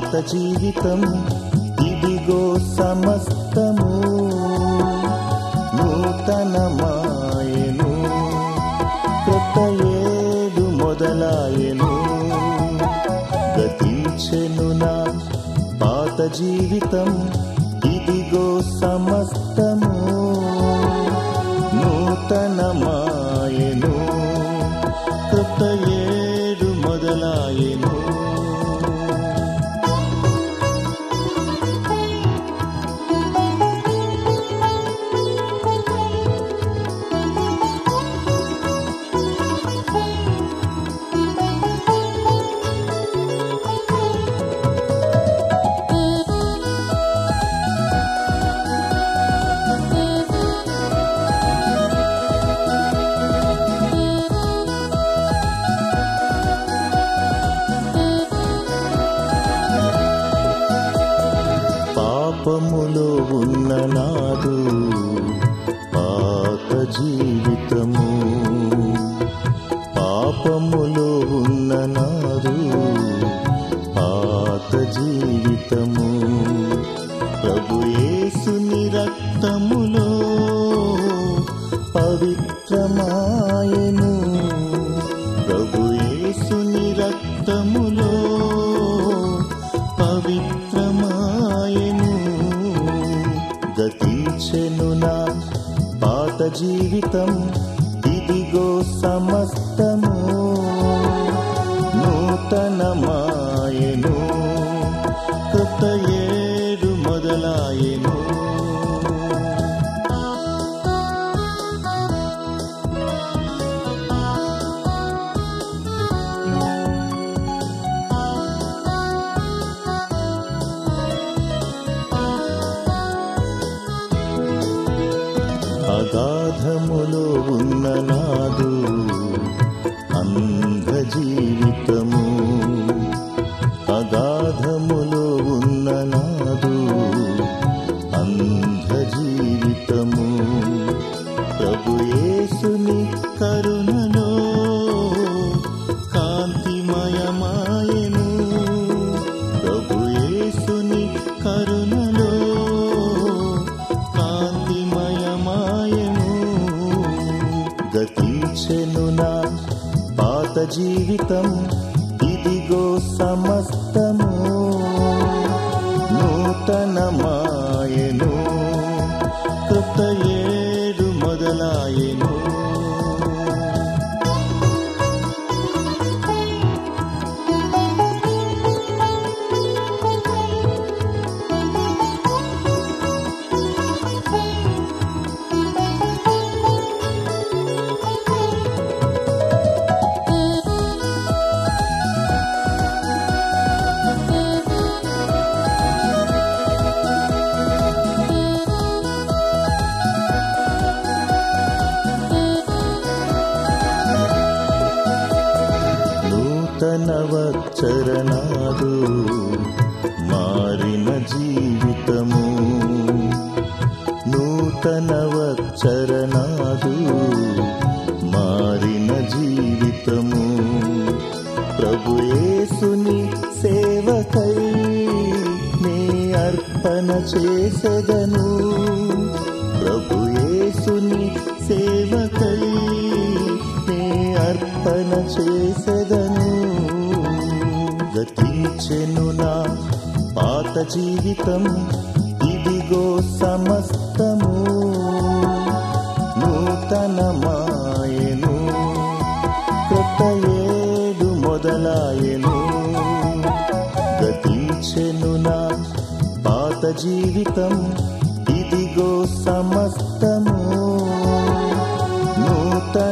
పాత జీవితం ఇదిగో సమస్తము నూతనమాయను కొత్త ఏడు మొదలాయను గతించెను నా పాత జీవితం ఇదిగో సమస్తము నూతనమాయను కొత్త ఏడు మొదలాయను పాపములో ఉన్న నాదు పాత జీవితము పాపములో ఉన్న నాదు పాత జీవితము ప్రభు యేసుని రక్తములో పవిత్రమాయను ప్రభు యేసుని రక్తములో పవిత్రమాయను గతించెను నా పాత జీవితం ఇదిగో సమస్తము నూతనమాయను కొత్త ఏడు మొదలాయను అగాధములో ఉన్న నాదు అంధ జీవితము అగాధములో ఉన్న నాదు అంధ జీవితము ప్రభు యేసుని కరుణలో కాంతిమయమాయను ప్రభు యేసుని కరుణలో కాంతిమయమాయను గతించెను నా పాత జీవితం ఇదిగో సమస్తము నూతనమాయను కొత్త ఏడు మొదలాయను నూతనవచ్చరణాదు మారిన జీవితము నూతనవచ్చరణాదు మారిన జీవితము ప్రభు యేసుని సేవకై నీ అర్పణ చేసెదను ప్రభు యేసుని సేవకై నీ అర్పణ చేసెదను గతించెను నా పాత జీవితం ఇదిగో సమస్తము నూతనమాయను కొత్త ఏడు మొదలాయను గతించెను నా పాత జీవితం ఇదిగో సమస్తము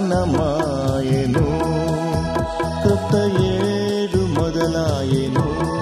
నూతనమాయను కొత్త ఏడు మొదలాయను